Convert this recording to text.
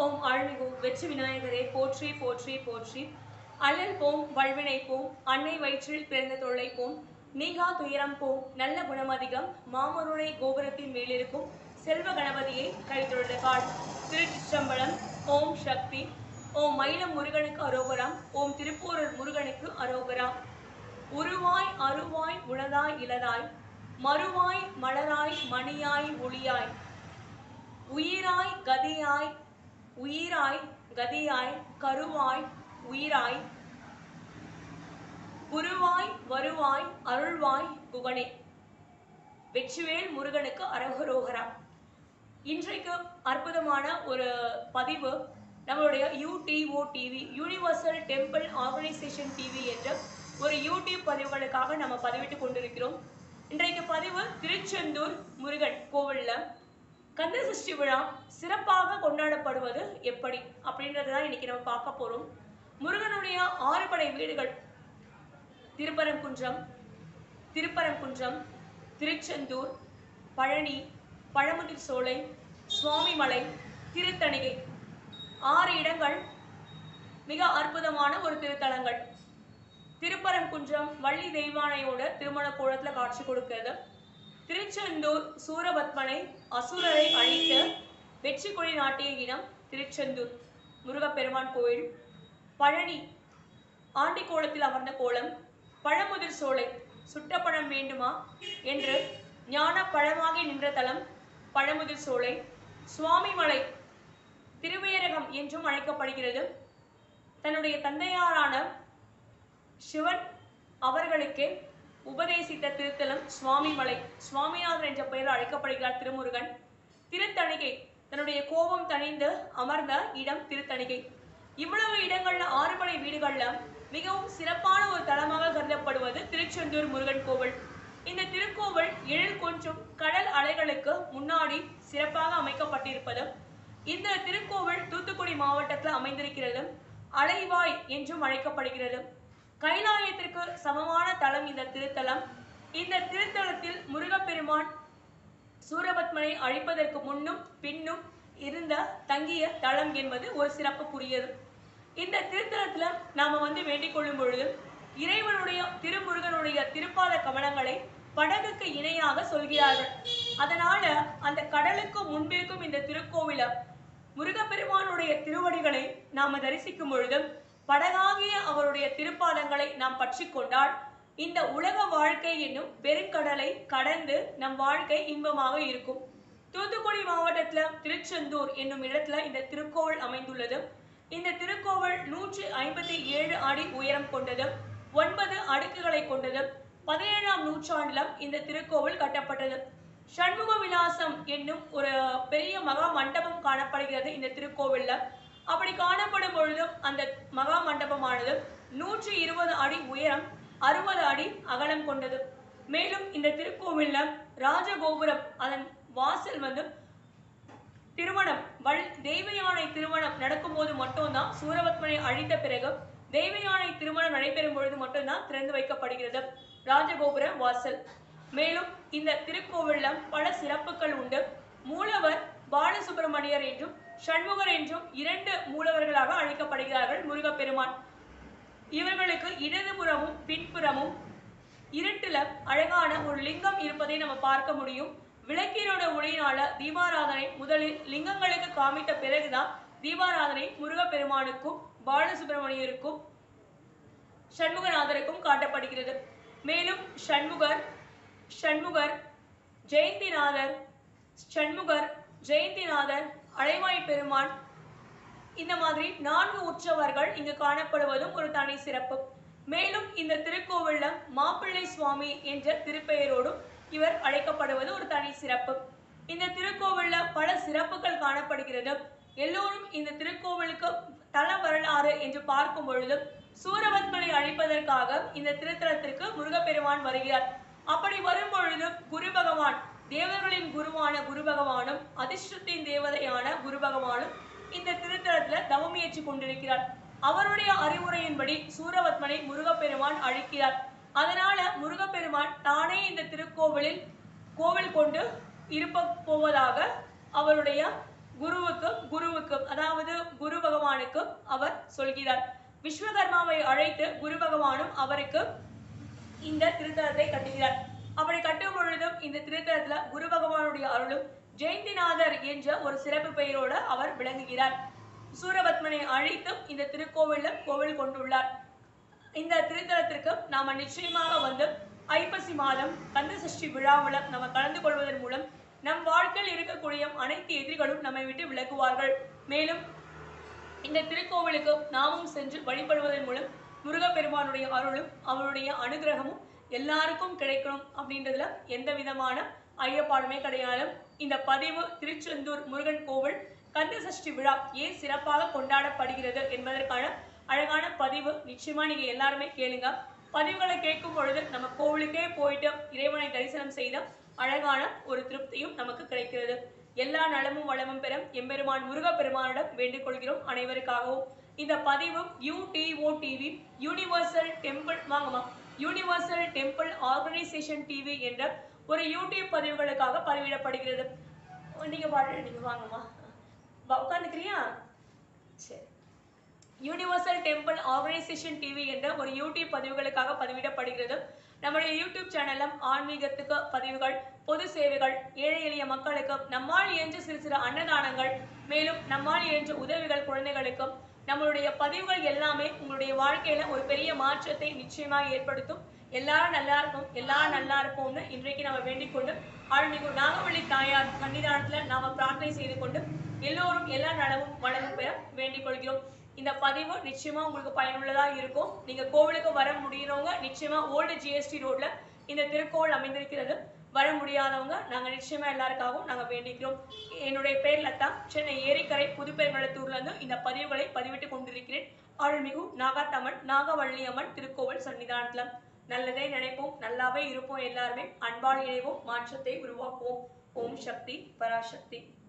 ஓம் அருள்மிகு வெற்றி விநாயகரே போற்றி போற்றி போற்றி அல்லல் போம் வல்வினை போம் அன்னை வயிற்றில் பிறந்த தொல்லை போம் நீங்கா துயரம் போம் நல்ல குணமதிகம் மாமருணை கோபுரத்தின் மேலிருக்கும் செல்வ கணபதியை கைத்தொழுத கால் திருச்சிற்றம்பலம் ஓம் சக்தி ஓம் மயிலம் முருகனுக்கு அரோகராம் ஓம் திருப்பூரூர் முருகனுக்கு அரோகராம் உருவாய் அருவாய் உளதாய் இளதாய் மறுவாய் மலராய் மணியாய் ஒளியாய் உயிராய் கதியாய் உயிராய் கதியாய் கருவாய் உயிராய் குருவாய் வருவாய் அருள்வாய் குகனே வெற்றிவேல் முருகனுக்கு அரகரோகரா இன்றைக்கு அற்புதமான ஒரு பதிவு நம்மளுடைய UTO TV universal temple organisation TV என்ற ஒரு யூடியூப் பதிவுகளுக்காக நம்ம பதிவிட்டு கொண்டிருக்கிறோம் இன்றைக்கு பதிவு திருச்செந்தூர் முருகன் கோவில்ல கந்த சஷ்டி விழா சிறப்பாக கொண்டாடப்படுவது எப்படி அப்படின்றத தான் இன்னைக்கு நம்ம பார்க்க போறோம் முருகனுடைய ஆறுபடை வீடுகள் திருப்பரங்குன்றம் திருப்பரங்குன்றம் திருச்செந்தூர் பழனி பழமுதிர் சோலை சுவாமிமலை திருத்தணிகை ஆறு இடங்கள் மிக அற்புதமான ஒரு திருத்தலங்கள் திருப்பரங்குன்றம் வள்ளி தெய்வானையோட திருமண கோலத்துல காட்சி கொடுக்கிறது திருச்செந்தூர் சூரபத்மனை அசுரரை அழித்த வெற்றி கொடி நாட்டிய இனம் திருச்செந்தூர் முருகப்பெருமான் கோயில் பழனி ஆண்டி கோலத்தில் அமர்ந்த கோலம் பழமுதிர் சோலை சுட்ட பழம் வேண்டுமா என்று ஞான பழமாகி நின்ற தலம் பழமுதிர் சோலை சுவாமிமலை திருவேரகம் என்றும் அழைக்கப்படுகிறது தன்னுடைய தந்தையாரான சிவன் அவர்களுக்கு உபதேசித்த திருத்தலம் சுவாமிமலை சுவாமிநாதன் என்ற பெயரில் அழைக்கப்படுகிறார் திருமுருகன் திருத்தணிகை தன்னுடைய கோபம் தணிந்து அமர்ந்த இடம் திருத்தணிகை இவ்வளவு இடங்கள்ல ஆறுபடை வீடுகள்ல மிகவும் சிறப்பான ஒரு தலமாக கருதப்படுவது திருச்செந்தூர் முருகன் கோவில் இந்த திருக்கோவில் எழில் கொஞ்சம் கடல் அலைகளுக்கு முன்னாடி சிறப்பாக அமைக்கப்பட்டிருப்பது இந்த திருக்கோவில் தூத்துக்குடி மாவட்டத்தில் அமைந்திருக்கிறது அலைவாய் என்றும் அழைக்கப்படுகிறது கைலாயத்திற்கு சமமான தலம் இந்த திருத்தலம் இந்த திருத்தலத்தில் முருகப்பெருமான் சூரபத்மனை அழிப்பதற்கு முன்னும் பின்னும் இருந்த தங்கிய தலம் என்பது ஒரு சிறப்புக்குரியது இந்த திருத்தலத்துல நாம வந்து வேண்டிக் கொள்ளும் பொழுது இறைவனுடைய திருமுருகனுடைய திருப்பாத கமலங்களை படகுக்கு இணையாக சொல்கிறார்கள் அதனால அந்த கடலுக்கு முன்பிருக்கும் இந்த திருக்கோவில முருகப்பெருமானுடைய திருவடிகளை நாம தரிசிக்கும் பொழுது படகாகிய அவருடைய திருப்பாதங்களை நாம் பற்றி கொண்டால் இந்த உலக வாழ்க்கை என்னும் பெருங்கடலை கடந்து நம் வாழ்க்கை இன்பமாக இருக்கும் தூத்துக்குடி மாவட்டத்துல திருச்செந்தூர் என்னும் இடத்துல இந்த திருக்கோவில் அமைந்துள்ளது இந்த திருக்கோவில் நூற்றி ஐம்பத்தி ஏழு அடி உயரம் கொண்டது ஒன்பது அடுக்குகளை கொண்டது பதினேழாம் நூற்றாண்டுல இந்த திருக்கோவில் கட்டப்பட்டது சண்முக விலாசம் என்னும் ஒரு பெரிய மகா மண்டபம் காணப்படுகிறது இந்த திருக்கோவில்ல அப்படி காணப்படும் பொழுதும் அந்த மகா மண்டபமானது நூற்றி இருபது அடி உயரம் அறுபது அடி அகலம் கொண்டது மேலும் இந்த திருக்கோவில்ல ராஜகோபுரம் அதன் வாசல் வந்து திருமணம் வள் தெய்வ யானை திருமணம் நடக்கும்போது மட்டும்தான் சூரபத்மனை அழித்த பிறகு தெய்வ யானை திருமணம் நடைபெறும் பொழுது மட்டும்தான் திறந்து வைக்கப்படுகிறது ராஜகோபுர வாசல் மேலும் இந்த திருக்கோவில்ல பல சிறப்புகள் உண்டு மூலவர் பாலசுப்பிரமணியர் என்றும் சண்முகர் என்றும் இரண்டு மூலவர்களாக அழைக்கப்படுகிறார்கள் முருகப்பெருமான் இவர்களுக்கு இடதுபுறமும் பின்புறமும் இருட்டுல அழகான ஒரு லிங்கம் இருப்பதை நம்ம பார்க்க முடியும் விளக்கினோட ஒளியினால தீபாராதனை முதலில் லிங்கங்களுக்கு காமித்த பிறகுதான் தீபாராதனை முருகப்பெருமானுக்கும் பாலசுப்பிரமணியருக்கும் சண்முகநாதருக்கும் காட்டப்படுகிறது மேலும் சண்முகர் சண்முகர் ஜெயந்திநாதர் சண்முகர் ஜெயந்திநாதர் அலைவாய் பெருமான் இந்த மாதிரி நான்கு உற்சவர்கள் இங்கு காணப்படுவதும் ஒரு தனி சிறப்பு மேலும் இந்த திருக்கோவில்ல மாப்பிள்ளை சுவாமி என்ற திருப்பெயரோடும் இவர் அழைக்கப்படுவது ஒரு தனி சிறப்பு இந்த திருக்கோவில்ல பல சிறப்புகள் காணப்படுகிறது எல்லோரும் இந்த திருக்கோவிலுக்கு தல வரலாறு என்று பார்க்கும் பொழுது சூரபத்மனை அழிப்பதற்காக இந்த திருத்தலத்திற்கு முருகப்பெருமான் வருகிறார் அப்படி வரும் பொழுது குரு பகவான் தேவர்களின் குருவான குரு பகவானும் அதிர்ஷ்டத்தின் தேவதையான குரு பகவானும் இந்த திருத்தலத்துல தவமியேற்றி கொண்டிருக்கிறார் அவருடைய அறிவுரையின்படி சூரபத்மனை முருகப்பெருமான் அழிக்கிறார் அதனால முருகப்பெருமான் தானே இந்த திருக்கோவிலில் கோவில் கொண்டு இருப்ப போவதாக அவருடைய குருவுக்கும் குருவுக்கும் அதாவது குரு பகவானுக்கும் அவர் சொல்கிறார் விஸ்வகர்மாவை அழைத்து குரு பகவானும் அவருக்கு இந்த திருத்தலத்தை கட்டுகிறார் அப்படி கட்டும் பொழுதும் இந்த திருத்தலத்துல குரு பகவானுடைய அருளும் ஜெயந்திநாதர் என்ற ஒரு சிறப்பு பெயரோடு அவர் விளங்குகிறார் சூரபத்மனை அழைத்தும் இந்த திருக்கோவில்ல கோவில் கொண்டுள்ளார் இந்த திருத்தலத்திற்கு நாம நிச்சயமாக வந்து ஐப்பசி மாதம் கந்த சஷ்டி விழாவில் நம்ம கலந்து கொள்வதன் மூலம் நம் வாழ்க்கையில் இருக்கக்கூடிய அனைத்து எதிரிகளும் நம்மை விட்டு விலகுவார்கள் மேலும் இந்த திருக்கோவிலுக்கு நாமும் சென்று வழிபடுவதன் மூலம் முருகப்பெருமானுடைய அருளும் அவருடைய அனுகிரகமும் எல்லாருக்கும் கிடைக்கணும் அப்படின்றதுல எந்த விதமான ஐயப்பாடுமே கிடையாது இந்த பதிவு திருச்செந்தூர் முருகன் கோவில் கந்த சஷ்டி விழா ஏன் சிறப்பாக கொண்டாடப்படுகிறது என்பதற்கான அழகான பதிவு நிச்சயமா நீங்க எல்லாருமே கேளுங்க பதிவுகளை கேட்கும் பொழுது நம்ம கோவிலுக்கே போயிட்டு இறைவனை தரிசனம் செய்த அழகான ஒரு திருப்தியும் நமக்கு கிடைக்கிறது எல்லா நலமும் வளமும் பெற எம்பெருமான் முருகப்பெருமானிடம் வேண்டிக் கொள்கிறோம் அனைவருக்காகவும் இந்த பதிவு யூடிஓ டிவி யூனிவர்சல் டெம்பிள் வாங்கம்மா யூனிவர்சல் டெம்பிள் ஆர்கனைசேஷன் டிவி என்ற ஒரு யூடியூப் பதிவுகளுக்காக பதிவிடப்படுகிறது நீங்க பாடு நீங்க வாங்கம்மா வா- உட்காந்துக்கிறியா சரி யூனிவர்சல் டெம்பிள் ஆர்கனைசேஷன் டிவி என்ற ஒரு யூடியூப் பதிவுகளுக்காக பதிவிடப்படுகிறது நம்முடைய யூடியூப் சேனல்ல ஆன்மீகத்துக்கு பதிவுகள் பொது சேவைகள் ஏழை எளிய மக்களுக்கு நம்மால் இயன்ற சிறு சிறு அன்னதானங்கள் மேலும் நம்மால் இயன்ற உதவிகள் குழந்தைகளுக்கும் நம்மளுடைய பதிவுகள் எல்லாமே உங்களுடைய வாழ்க்கையில ஒரு பெரிய மாற்றத்தை நிச்சயமாக ஏற்படுத்தும் எல்லாரும் நல்லா இருக்கும் எல்லாரும் நல்லா இருப்போம்னு இன்றைக்கு நம்ம வேண்டிக் கொண்டு ஆழ்மிகு நாகவள்ளி தாயார் சன்னிதானத்துல நாம பிரார்த்தனை செய்து கொண்டு எல்லோரும் எல்லா நலமும் வளமும் பெற வேண்டிக் கொள்கிறோம் இந்த பதிவு நிச்சயமா உங்களுக்கு பயனுள்ளதா இருக்கும் நீங்க கோவிலுக்கு வர முடியறவங்க நிச்சயமா ஓல்டு ஜிஎஸ்டி ரோட்ல இந்த திருக்கோவில் அமைந்திருக்கிறது வர முடியாதவங்க நாங்க நிச்சயமா எல்லாருக்காகவும் நாங்க வேண்டிக்கிறோம் என்னுடைய பேர் லதா சென்னை ஏரிக்கரை புதுப்பெருங்குளத்தூர்ல இருந்து இந்த பதிவுகளை பதிவிட்டு கொண்டிருக்கிறேன் அருள்மிகு நாகாத்தம்மன் நாகவள்ளியம்மன் திருக்கோவில் சன்னிதானத்துல நல்லதே நினைப்போம் நல்லாவே இருப்போம் எல்லாருமே அன்பால் இணைவோம் மாற்றத்தை உருவாக்குவோம் ஓம் சக்தி பராசக்தி